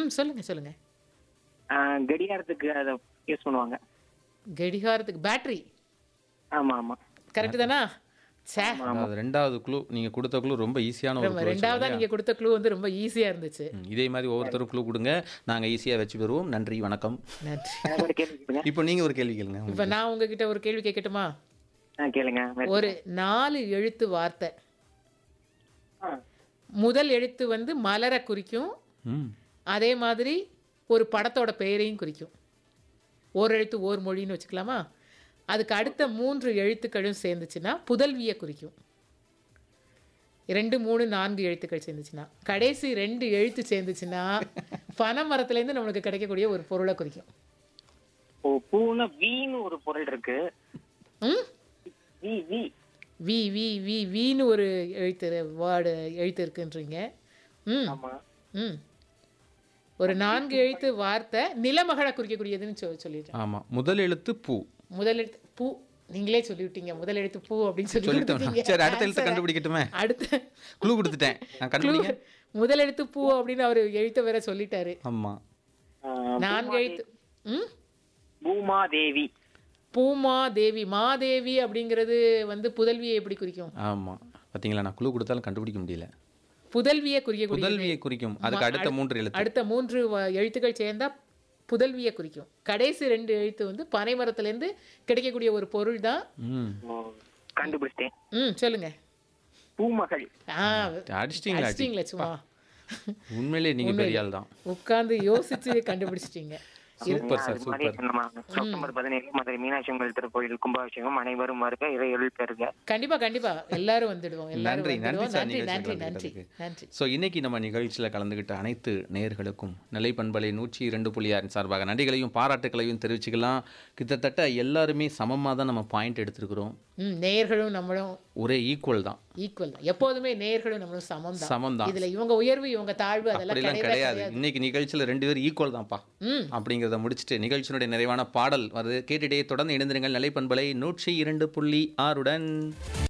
ம் சொல்லுங்க சொல்லுங்க ஆஹ் கடிகாரத்துக்கு அதை யூஸ் பண்ணுவாங்க கடிகாரத்துக்கு பேட்டரி ஆமா ஆமா கரெக்ட் தானா சே அதாவது ரெண்டாவது க்ளூ நீங்க கொடுத்த க்ளூ ரொம்ப ஈஸியான ஒரு ரொம்ப clue ரெண்டாவதா சொல்லுங்க. நீங்க கொடுத்த க்ளூ வந்து ரொம்ப ஈஸியா இருந்துச்சு ம், இதே மாதிரி ஒவ்வொருத்தரும் க்ளூ கொடுங்க நாங்க ஈஸியா வச்சு பெறுவோம் நன்றி வணக்கம் நன்றி எனக்கு ஒரு கேள்வி கேளுங்க இப்போ நீங்க ஒரு கேள்வி கேளுங்க இப்ப நான் உங்ககிட்ட ஒரு கேள்வி கேட்கட்டுமா ஆ கேளுங்க ஒரு நாலு எழுத்து வார்த்தை ஆ. முதல் எழுத்து வந்து மலரை குறிக்கும் ம் அதே மாதிரி ஒரு படத்தோட பெயரையும் குறிக்கும் ஓர் எழுத்து ஓர் மொழின்னு வச்சுக்கலாமா அதுக்கு அடுத்த மூன்று எழுத்துக்களும் சேர்ந்துச்சுன்னா புதல்வியை குறிக்கும் ரெண்டு மூணு நான்கு எழுத்துக்கள் சேர்ந்துச்சுன்னா கடைசி ரெண்டு எழுத்து சேர்ந்துச்சுன்னா பனை மரத்துலேருந்து நம்மளுக்கு கிடைக்கக்கூடிய ஒரு பொருளை குறிக்கும் ஓ பூனா வீன்னு ஒரு பொருள் இருக்கு ம் வி வி வி வி வி வின்னு ஒரு எழுத்து வேர்டு எழுத்து இருக்குன்றீங்க ம் ஆமா ம் ஒரு நான்கு எழுத்து வார்த்தை நிலமகளை குறிக்கக்கூடியதுன்னு சொ சொல்லிட்டேன் ஆமா முதல் எழுத்து பூ முதல் எழுத்து பூ நீங்களே சொல்லிவிட்டீங்க முதல் எழுத்து பூ அப்படின்னு சொல்லி சொல்லிட்டோம் கொடுத்துட்டீங்க. சரி அடுத்த எழுத்து Answer-அ. கண்டுபிடிக்கட்டுமே அடுத்த க்ளூ கொடுத்துட்டேன் நான் கண்டுபிடிங்க முதல் எழுத்து பூ அப்படின்னு அவர் எழுத்த வேற சொல்லிட்டாரு ஆமா ஆஹ் நான்கு எழுத்து ம் பூமா தேவி பூமா தேவி மாதேவி அப்படிங்கிறது வந்து புதல்வியை எப்படி குறிக்கும் ஆமா பாத்தீங்களா நான் க்ளூ கொடுத்தாலும் கண்டுபிடிக்க முடியல புதல்வியை குறிக்கக்கூடிய புதல்வியை குறிக்கும் அதுக்கு அடுத்த மூன்று எழுத்து அடுத்த மூன்று வ- எழுத்துக்கள் சேர்ந்தா புதல்வியை குறிக்கும் கடைசி ரெண்டு எழுத்து வந்து பனை மரத்துலேருந்து கிடைக்கக்கூடிய ஒரு பொருள் தான் ம் ஓ, கண்டுபிடிச்சிட்டேன் ம் சொல்லுங்க பூமகள் ஆ அடிச்சிட்டீங்களா அடிச்சிட்டீங்களா சும்மா உண்மையிலேயே நீங்க பெரிய ஆள் தான் உட்கார்ந்து யோசிச்சு கண்டுபிடிச்சிட்டீங்க சூப்பர் சார் அது மாதிரி சூப்பர் நம்ம செப்டம்பர் பதினேழு மதுரை மீனாட்சி அம்மன் திருக்கோயில் கும்பாபிஷேகம் அனைவரும் வருக இறையொழி பெறுக கண்டிப்பா கண்டிப்பா எல்லாரும் வந்துடுவோம் எல்லாரும் நன்றி நன்றி வந்துடுவோம் சார் நன்றி நிகழ்ச்சியில் நன்றி நன்றி கலந்துக்கிட்டதுக்கு. நன்றி ஸோ இன்னைக்கு நம்ம நிகழ்ச்சியில் கலந்துக்கிட்ட அனைத்து நேயர்களுக்கும் நிலை பண்பலை நூற்றி இரண்டு புள்ளி ஆறின் சார்பாக நன்றிகளையும் பாராட்டுகளையும் தெரிவிச்சுக்கலாம் கிட்டத்தட்ட எல்லாருமே சமமாக தான் நம்ம பாயிண்ட் எடுத்திருக்கிறோம் ம் நேயர்களும் நம்மளும் ஒரே ஈக்குவல் தான் ஈக்குவல் தான் எப்போதுமே நேயர்களும் நம்மளும் சமம் தான் சமம் தான் இதுல இவங்க உயர்வு இவங்க தாழ்வு அதெல்லாம் அப்படிலாம் கிடையவே கிடையாது கிடையாது இன்னைக்கு நிகழ்ச்சியில் ரெண்டு பேரும் ஈக்குவல் தான்ப்பா ம் அப்படிங்கிறத முடிச்சுட்டு நிகழ்ச்சியினுடைய நிறைவான பாடல் வருது கேட்டுட்டே தொடர்ந்து இணைந்திருங்கள் நிலை பண்பலை நூற்றி இரண்டு புள்ளி ஆறுடன்